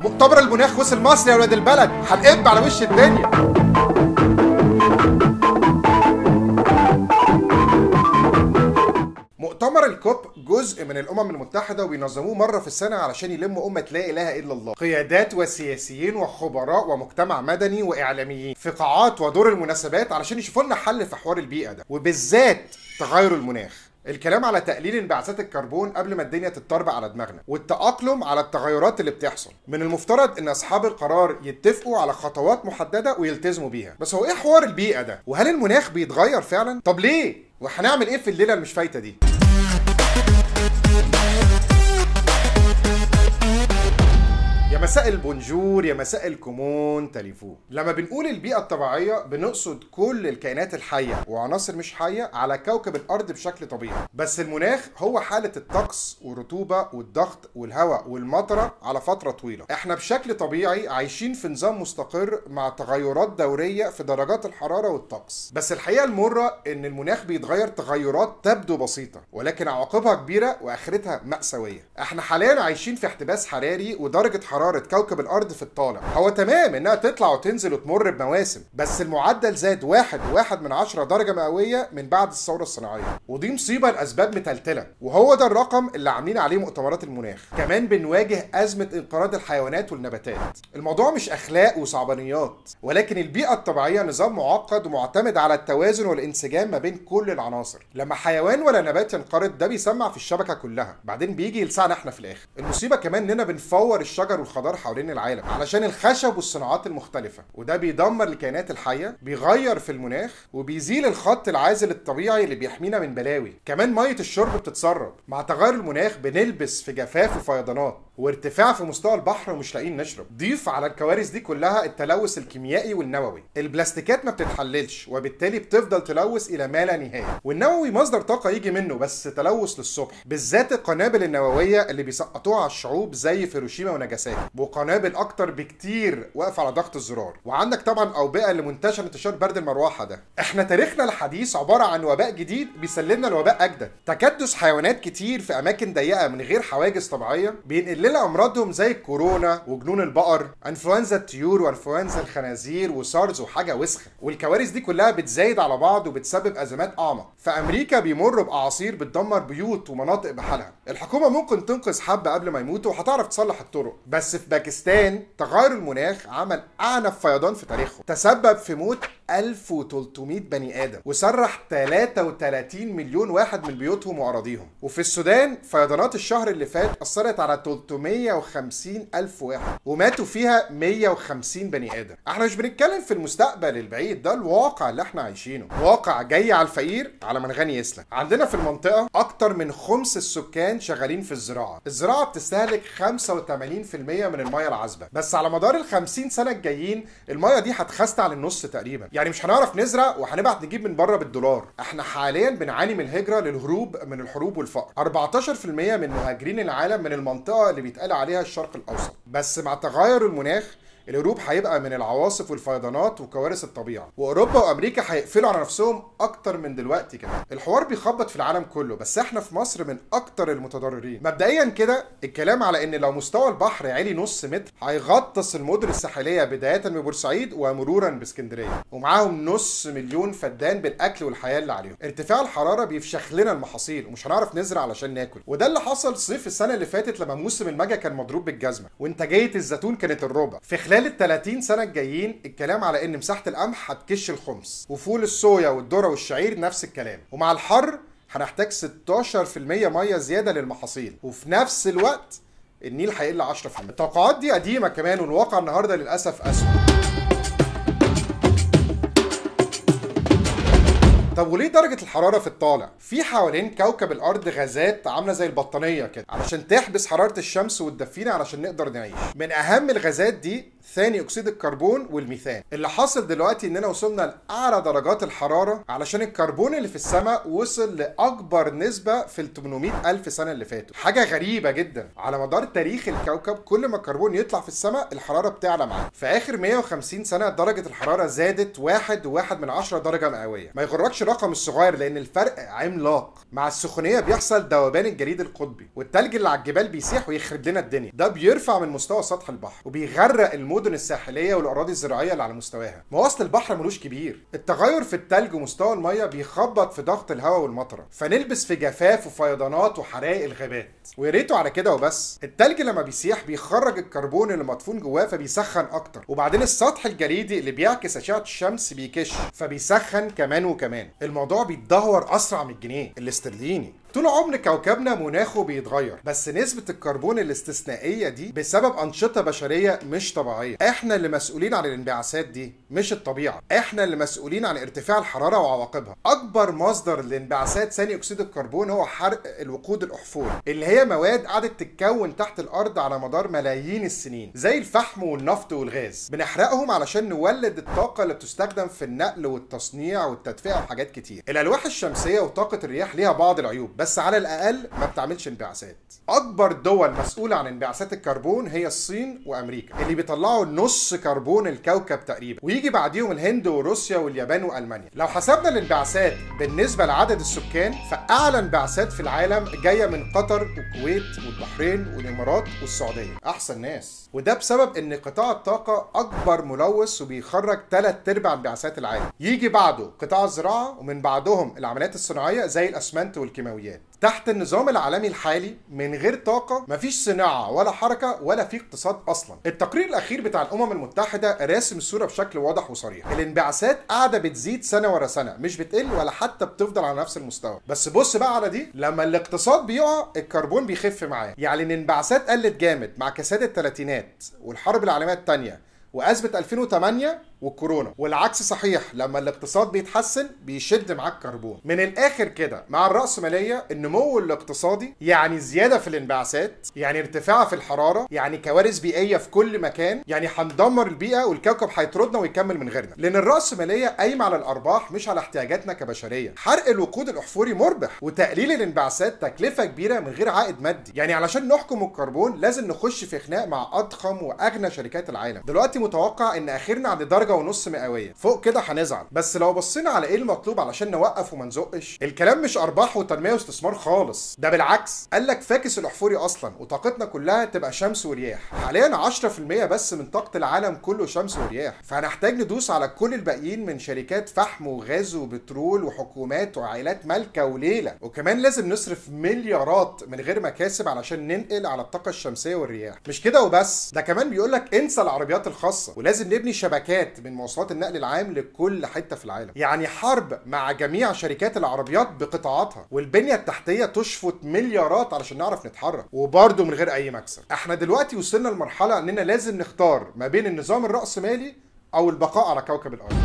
مؤتمر المناخ وصل مصر يا ولاد البلد هنقب على وش الدنيا مؤتمر الكوب جزء من الامم المتحده وبينظموه مره في السنه علشان يلموا امه لا اله الا الله قيادات وسياسيين وخبراء ومجتمع مدني واعلاميين في قاعات ودور المناسبات علشان يشوفوا لنا حل في حوار البيئه ده وبالذات تغير المناخ الكلام على تقليل انبعاثات الكربون قبل ما الدنيا تتطربق على دماغنا والتأقلم على التغيرات اللي بتحصل من المفترض ان اصحاب القرار يتفقوا على خطوات محدده ويلتزموا بيها بس هو ايه حوار البيئه ده وهل المناخ بيتغير فعلا طب ليه وهنعمل ايه في الليله اللي مش فايته دي يا مساء البونجور يا مساء الكومون تليفون لما بنقول البيئة الطبيعية بنقصد كل الكائنات الحية وعناصر مش حية على كوكب الأرض بشكل طبيعي بس المناخ هو حالة الطقس والرطوبة والضغط والهواء والمطرة على فترة طويلة احنا بشكل طبيعي عايشين في نظام مستقر مع تغيرات دورية في درجات الحرارة والطقس بس الحقيقة المرة ان المناخ بيتغير تغيرات تبدو بسيطة ولكن عواقبها كبيرة واخرتها مأساوية احنا حاليا عايشين في احتباس حراري ودرجة حرارة كوكب الارض في الطالع هو تمام انها تطلع وتنزل وتمر بمواسم بس المعدل زاد واحد واحد من عشرة درجة مئوية من بعد الثورة الصناعية ودي مصيبة لأسباب متلتلة وهو ده الرقم اللي عاملين عليه مؤتمرات المناخ كمان بنواجه أزمة انقراض الحيوانات والنباتات الموضوع مش أخلاق وصعبانيات ولكن البيئة الطبيعية نظام معقد ومعتمد على التوازن والانسجام ما بين كل العناصر لما حيوان ولا نبات ينقرض ده بيسمع في الشبكة كلها بعدين بيجي يلسعنا احنا في الآخر المصيبة كمان اننا بنفور الشجر والخضار حوالين العالم علشان الخشب والصناعات المختلفة وده بيدمر الكائنات الحية بيغير في المناخ وبيزيل الخط العازل الطبيعي اللي بيحمينا من بلاوي كمان مية الشرب بتتسرب مع تغير المناخ بنلبس في جفاف وفيضانات وارتفاع في مستوى البحر ومش لاقيين نشرب ضيف على الكوارث دي كلها التلوث الكيميائي والنووي البلاستيكات ما بتتحللش وبالتالي بتفضل تلوث الى ما لا نهايه والنووي مصدر طاقه يجي منه بس تلوث للصبح بالذات القنابل النوويه اللي بيسقطوها على الشعوب زي في هيروشيما وناجاساكي وقنابل اكتر بكتير واقفه على ضغط الزرار وعندك طبعا اوبئه اللي منتشره انتشار برد المروحه ده احنا تاريخنا الحديث عباره عن وباء جديد بيسلمنا لوباء اجدد تكدس حيوانات كتير في اماكن ضيقه من غير حواجز طبيعيه بينقل لنا امراضهم زي الكورونا وجنون البقر انفلونزا الطيور وانفلونزا الخنازير وسارز وحاجه وسخه والكوارث دي كلها بتزايد على بعض وبتسبب ازمات اعمق في امريكا بيمروا باعاصير بتدمر بيوت ومناطق بحالها الحكومه ممكن تنقذ حبه قبل ما يموتوا وهتعرف تصلح الطرق بس في باكستان تغير المناخ عمل اعنف فيضان في تاريخهم تسبب في موت 1300 بني ادم وسرح 33 مليون واحد من بيوتهم واراضيهم وفي السودان فيضانات الشهر اللي فات اثرت على 350 الف واحد وماتوا فيها 150 بني ادم احنا مش بنتكلم في المستقبل البعيد ده الواقع اللي احنا عايشينه واقع جاي على الفقير على من غني يسلم عندنا في المنطقه اكتر من خمس السكان شغالين في الزراعه الزراعه بتستهلك 85% من الميه العذبه بس على مدار ال 50 سنه الجايين الميه دي هتخستع للنص تقريبا يعني مش هنعرف نزرع وهنبعت نجيب من بره بالدولار احنا حاليا بنعاني من الهجره للهروب من الحروب والفقر 14% من مهاجرين العالم من المنطقه اللي بيتقال عليها الشرق الاوسط بس مع تغير المناخ الهروب هيبقى من العواصف والفيضانات وكوارث الطبيعه واوروبا وامريكا هيقفلوا على نفسهم اكتر من دلوقتي كمان الحوار بيخبط في العالم كله بس احنا في مصر من اكتر المتضررين مبدئيا كده الكلام على ان لو مستوى البحر عالي نص متر هيغطس المدن الساحليه بدايه من بورسعيد ومرورا باسكندريه ومعاهم نص مليون فدان بالاكل والحياه اللي عليهم ارتفاع الحراره بيفشخ لنا المحاصيل ومش هنعرف نزرع علشان ناكل وده اللي حصل صيف السنه اللي فاتت لما موسم المجا كان مضروب بالجزمه وانتاجيه الزيتون كانت الربع في خلال ال 30 سنه الجايين الكلام على ان مساحه القمح هتكش الخمس وفول الصويا والذره والشعير نفس الكلام ومع الحر هنحتاج 16% ميه زياده للمحاصيل وفي نفس الوقت النيل هيقل 10% التوقعات دي قديمه كمان والواقع النهارده للاسف اسوء طب وليه درجة الحرارة في الطالع؟ في حوالين كوكب الأرض غازات عاملة زي البطانية كده علشان تحبس حرارة الشمس وتدفينا علشان نقدر نعيش. من أهم الغازات دي ثاني اكسيد الكربون والميثان اللي حاصل دلوقتي اننا وصلنا لاعلى درجات الحراره علشان الكربون اللي في السماء وصل لاكبر نسبه في ال 800 الف سنه اللي فاتوا حاجه غريبه جدا على مدار تاريخ الكوكب كل ما الكربون يطلع في السماء الحراره بتعلى معاه في اخر 150 سنه درجه الحراره زادت واحد وواحد من عشرة درجه مئويه ما يغركش الرقم الصغير لان الفرق عملاق مع السخونيه بيحصل ذوبان الجليد القطبي والتلج اللي على الجبال بيسيح ويخرب لنا الدنيا ده بيرفع من مستوى سطح البحر وبيغرق المدن الساحليه والاراضي الزراعيه اللي على مستواها ما اصل البحر ملوش كبير التغير في التلج ومستوى الميه بيخبط في ضغط الهواء والمطره فنلبس في جفاف وفيضانات وحرائق الغابات ويا ريته على كده وبس التلج لما بيسيح بيخرج الكربون اللي مدفون جواه فبيسخن اكتر وبعدين السطح الجليدي اللي بيعكس اشعه الشمس بيكش فبيسخن كمان وكمان الموضوع بيتدهور اسرع من الجنيه الاسترليني طول عمر كوكبنا مناخه بيتغير بس نسبة الكربون الاستثنائية دي بسبب أنشطة بشرية مش طبيعية احنا اللي مسؤولين عن الانبعاثات دي مش الطبيعة احنا اللي مسؤولين عن ارتفاع الحرارة وعواقبها أكبر مصدر لانبعاثات ثاني أكسيد الكربون هو حرق الوقود الأحفوري اللي هي مواد قعدت تتكون تحت الأرض على مدار ملايين السنين زي الفحم والنفط والغاز بنحرقهم علشان نولد الطاقة اللي بتستخدم في النقل والتصنيع والتدفئة وحاجات كتير الألواح الشمسية وطاقة الرياح ليها بعض العيوب بس على الاقل ما بتعملش انبعاثات اكبر دول مسؤوله عن انبعاثات الكربون هي الصين وامريكا اللي بيطلعوا نص كربون الكوكب تقريبا ويجي بعديهم الهند وروسيا واليابان والمانيا لو حسبنا الانبعاثات بالنسبه لعدد السكان فاعلى انبعاثات في العالم جايه من قطر والكويت والبحرين والامارات والسعوديه احسن ناس وده بسبب ان قطاع الطاقه اكبر ملوث وبيخرج ثلاث ارباع انبعاثات العالم يجي بعده قطاع الزراعه ومن بعدهم العمليات الصناعيه زي الاسمنت والكيماويات تحت النظام العالمي الحالي من غير طاقة مفيش صناعة ولا حركة ولا في اقتصاد أصلا التقرير الأخير بتاع الأمم المتحدة راسم الصورة بشكل واضح وصريح الانبعاثات قاعدة بتزيد سنة ورا سنة مش بتقل ولا حتى بتفضل على نفس المستوى بس بص بقى على دي لما الاقتصاد بيقع الكربون بيخف معاه يعني الانبعاثات قلت جامد مع كساد الثلاثينات والحرب العالمية الثانية وأزمة 2008 والكورونا والعكس صحيح لما الاقتصاد بيتحسن بيشد معاك كربون من الاخر كده مع الرأسمالية النمو الاقتصادي يعني زيادة في الانبعاثات يعني ارتفاع في الحرارة يعني كوارث بيئية في كل مكان يعني هندمر البيئة والكوكب هيطردنا ويكمل من غيرنا لان الرأسمالية قايمة على الارباح مش على احتياجاتنا كبشرية حرق الوقود الاحفوري مربح وتقليل الانبعاثات تكلفة كبيرة من غير عائد مادي يعني علشان نحكم الكربون لازم نخش في خناق مع اضخم واغنى شركات العالم دلوقتي متوقع ان اخرنا عند درجة ونص مئويه فوق كده هنزعل بس لو بصينا على ايه المطلوب علشان نوقف وما نزقش الكلام مش ارباح وتنميه واستثمار خالص ده بالعكس قال لك فاكس الاحفوري اصلا وطاقتنا كلها تبقى شمس ورياح حاليا 10% بس من طاقه العالم كله شمس ورياح فهنحتاج ندوس على كل الباقيين من شركات فحم وغاز وبترول وحكومات وعائلات مالكه وليله وكمان لازم نصرف مليارات من غير مكاسب علشان ننقل على الطاقه الشمسيه والرياح مش كده وبس ده كمان بيقول لك انسى العربيات الخاصه ولازم نبني شبكات من مواصلات النقل العام لكل حته في العالم يعني حرب مع جميع شركات العربيات بقطاعاتها والبنيه التحتيه تشفط مليارات علشان نعرف نتحرك وبرضه من غير اي مكسب احنا دلوقتي وصلنا لمرحله اننا لازم نختار ما بين النظام الراسمالي او البقاء على كوكب الارض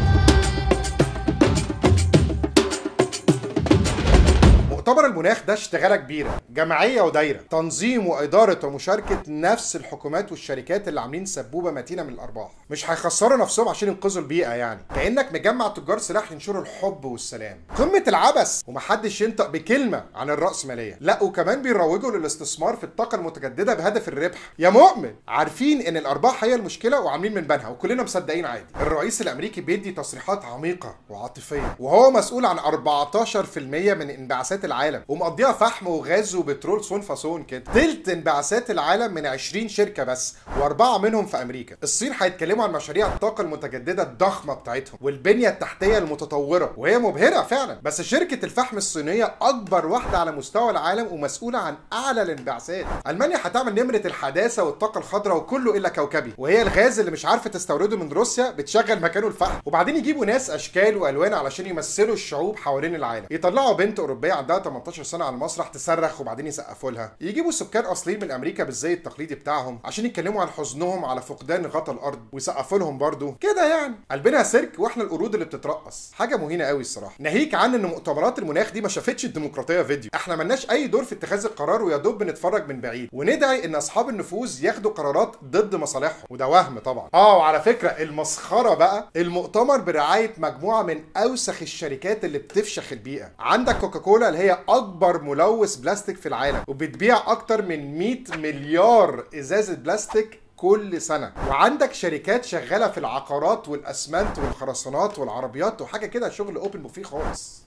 مؤتمر المناخ ده اشتغاله كبيره جمعيه ودايره تنظيم واداره ومشاركه نفس الحكومات والشركات اللي عاملين سبوبه متينه من الارباح مش هيخسروا نفسهم عشان ينقذوا البيئه يعني كانك مجمع تجار سلاح ينشروا الحب والسلام قمه العبث ومحدش ينطق بكلمه عن الراسماليه لا وكمان بيروجوا للاستثمار في الطاقه المتجدده بهدف الربح يا مؤمن عارفين ان الارباح هي المشكله وعاملين من بينها وكلنا مصدقين عادي الرئيس الامريكي بيدي تصريحات عميقه وعاطفيه وهو مسؤول عن 14% من انبعاثات العالم ومقضيها فحم وغاز وبترول صون فصون كده تلت انبعاثات العالم من 20 شركه بس واربعه منهم في امريكا الصين هيتكلموا عن مشاريع الطاقه المتجدده الضخمه بتاعتهم والبنيه التحتيه المتطوره وهي مبهره فعلا بس شركه الفحم الصينيه اكبر واحده على مستوى العالم ومسؤوله عن اعلى الانبعاثات المانيا هتعمل نمره الحداثه والطاقه الخضراء وكله الا كوكبي وهي الغاز اللي مش عارفه تستورده من روسيا بتشغل مكانه الفحم وبعدين يجيبوا ناس اشكال والوان علشان يمثلوا الشعوب حوالين العالم يطلعوا بنت اوروبيه عندها 18 سنه على المسرح تصرخ وبعدين يسقفوا لها يجيبوا سكان اصليين من امريكا بالزي التقليدي بتاعهم عشان يتكلموا عن حزنهم على فقدان غطا الارض ويسقفوا لهم برضه كده يعني قلبنا سيرك واحنا القرود اللي بتترقص حاجه مهينه قوي الصراحه ناهيك عن ان مؤتمرات المناخ دي ما شافتش الديمقراطيه فيديو احنا ملناش اي دور في اتخاذ القرار ويا دوب بنتفرج من بعيد وندعي ان اصحاب النفوذ ياخدوا قرارات ضد مصالحهم وده وهم طبعا اه وعلى فكره المسخره بقى المؤتمر برعايه مجموعه من اوسخ الشركات اللي بتفشخ البيئه عندك كوكاكولا اللي هي اكبر ملوث بلاستيك في العالم وبتبيع اكتر من 100 مليار ازازه بلاستيك كل سنة وعندك شركات شغالة في العقارات والأسمنت والخرسانات والعربيات وحاجة كده شغل أوبن بوفيه خالص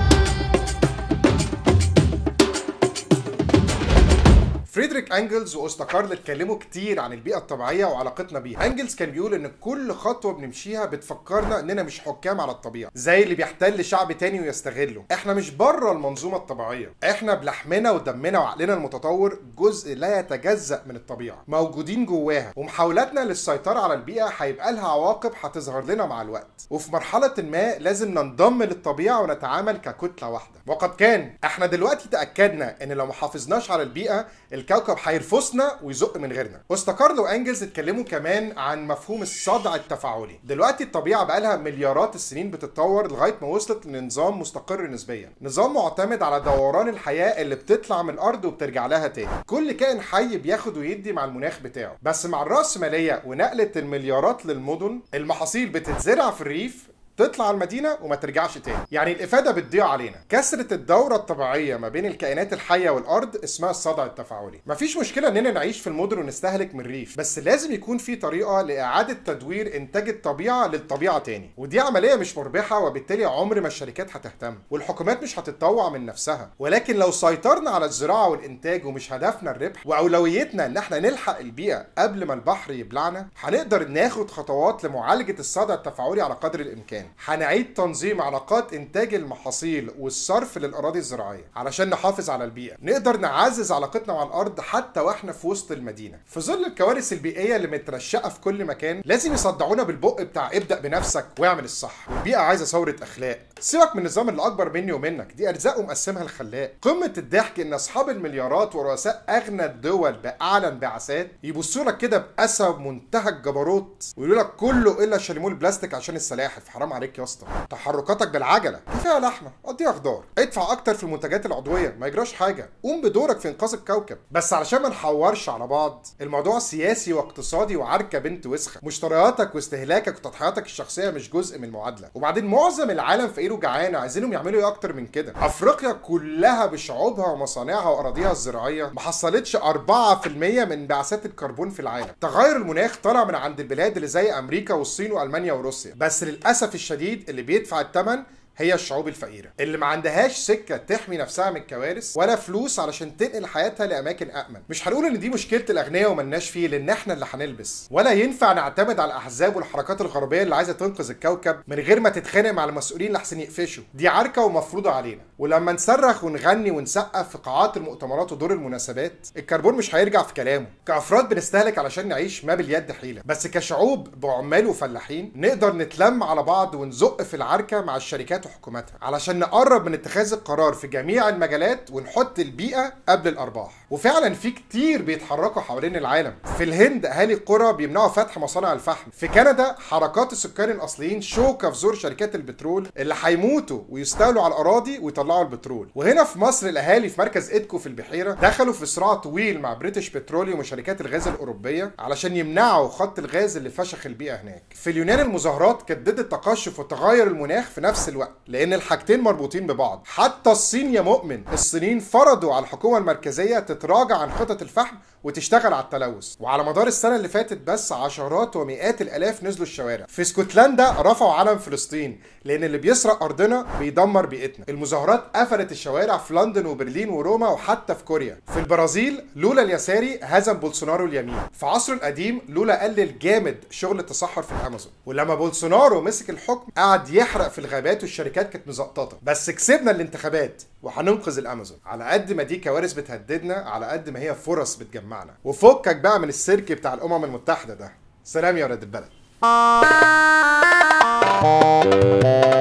فريدريك انجلز واوستاكارل اتكلموا كتير عن البيئه الطبيعيه وعلاقتنا بيها انجلز كان بيقول ان كل خطوه بنمشيها بتفكرنا اننا مش حكام على الطبيعه زي اللي بيحتل شعب تاني ويستغله احنا مش بره المنظومه الطبيعيه احنا بلحمنا ودمنا وعقلنا المتطور جزء لا يتجزا من الطبيعه موجودين جواها ومحاولاتنا للسيطره على البيئه هيبقى لها عواقب هتظهر لنا مع الوقت وفي مرحله ما لازم ننضم للطبيعه ونتعامل ككتله واحده وقد كان احنا دلوقتي تاكدنا ان لو ما حافظناش على البيئه الكوكب هيرفسنا ويزق من غيرنا اوستاكارل وانجلز اتكلموا كمان عن مفهوم الصدع التفاعلي دلوقتي الطبيعه بقالها مليارات السنين بتتطور لغايه ما وصلت لنظام مستقر نسبيا نظام معتمد على دوران الحياه اللي بتطلع من الارض وبترجع لها تاني كل كائن حي بياخد ويدي مع المناخ بتاعه بس مع الراسماليه ونقله المليارات للمدن المحاصيل بتتزرع في الريف تطلع المدينة وما ترجعش تاني يعني الإفادة بتضيع علينا كسرة الدورة الطبيعية ما بين الكائنات الحية والأرض اسمها الصدع التفاعلي مفيش مشكلة إننا نعيش في المدن ونستهلك من الريف بس لازم يكون في طريقة لإعادة تدوير إنتاج الطبيعة للطبيعة تاني ودي عملية مش مربحة وبالتالي عمر ما الشركات هتهتم والحكومات مش هتتطوع من نفسها ولكن لو سيطرنا على الزراعة والإنتاج ومش هدفنا الربح وأولويتنا إن احنا نلحق البيئة قبل ما البحر يبلعنا هنقدر ناخد خطوات لمعالجة الصدع التفاعلي على قدر الإمكان هنعيد تنظيم علاقات انتاج المحاصيل والصرف للاراضي الزراعيه علشان نحافظ على البيئه نقدر نعزز علاقتنا مع الارض حتى واحنا في وسط المدينه في ظل الكوارث البيئيه اللي مترشقه في كل مكان لازم يصدعونا بالبق بتاع ابدا بنفسك واعمل الصح والبيئه عايزه ثوره اخلاق سيبك من النظام اللي اكبر مني ومنك دي ارزاق ومقسمها الخلاق قمه الضحك ان اصحاب المليارات ورؤساء اغنى الدول باعلى انبعاثات يبصوا لك كده باسى بمنتهى الجبروت ويقولوا لك كله الا شاليمو البلاستيك عشان السلاحف حرام عليك يا اسطى تحركاتك بالعجله كفايه لحمه قضيها خضار ادفع اكتر في المنتجات العضويه ما يجراش حاجه قوم بدورك في انقاذ الكوكب بس علشان ما نحورش على بعض الموضوع سياسي واقتصادي وعركه بنت وسخه مشترياتك واستهلاكك وتضحياتك الشخصيه مش جزء من المعادله وبعدين معظم العالم فقير وجعان عايزينهم يعملوا ايه اكتر من كده افريقيا كلها بشعوبها ومصانعها واراضيها الزراعيه ما حصلتش 4% من انبعاثات الكربون في العالم تغير المناخ طالع من عند البلاد اللي زي امريكا والصين والمانيا وروسيا بس للاسف الشديد اللي بيدفع الثمن هي الشعوب الفقيرة اللي ما عندهاش سكة تحمي نفسها من الكوارث ولا فلوس علشان تنقل حياتها لأماكن أأمن مش هنقول إن دي مشكلة الأغنياء وملناش فيه لأن إحنا اللي هنلبس ولا ينفع نعتمد على الأحزاب والحركات الغربية اللي عايزة تنقذ الكوكب من غير ما تتخانق مع المسؤولين لحسن يقفشوا دي عركة ومفروضة علينا ولما نصرخ ونغني ونسقف في قاعات المؤتمرات ودور المناسبات الكربون مش هيرجع في كلامه كأفراد بنستهلك علشان نعيش ما باليد حيلة بس كشعوب بعمال وفلاحين نقدر نتلم على بعض ونزق في العركة مع الشركات وحكوماتها علشان نقرب من اتخاذ القرار في جميع المجالات ونحط البيئة قبل الأرباح وفعلا في كتير بيتحركوا حوالين العالم في الهند أهالي القرى بيمنعوا فتح مصانع الفحم في كندا حركات السكان الأصليين شوكة في زور شركات البترول اللي هيموتوا ويستولوا على الأراضي ويطلعوا البترول وهنا في مصر الأهالي في مركز إيدكو في البحيرة دخلوا في صراع طويل مع بريتش بتروليوم وشركات الغاز الأوروبية علشان يمنعوا خط الغاز اللي فشخ البيئة هناك في اليونان المظاهرات كانت ضد التقشف وتغير المناخ في نفس الوقت لأن الحاجتين مربوطين ببعض حتى الصين يا مؤمن الصينيين فرضوا على الحكومة المركزية تتراجع عن خطط الفحم وتشتغل على التلوث وعلى مدار السنة اللي فاتت بس عشرات ومئات الآلاف نزلوا الشوارع في اسكتلندا رفعوا علم فلسطين لأن اللي بيسرق أرضنا بيدمر بيئتنا المظاهرات قفلت الشوارع في لندن وبرلين وروما وحتى في كوريا في البرازيل لولا اليساري هزم بولسونارو اليمين في عصره القديم لولا قلل جامد شغل التصحر في الامازون ولما بولسونارو مسك الحكم قعد يحرق في الغابات والشركات كانت مزقططه بس كسبنا الانتخابات وهننقذ الامازون على قد ما دي كوارث بتهددنا على قد ما هي فرص بتجمعنا وفكك بقى من السيرك بتاع الامم المتحده ده سلام يا ولاد البلد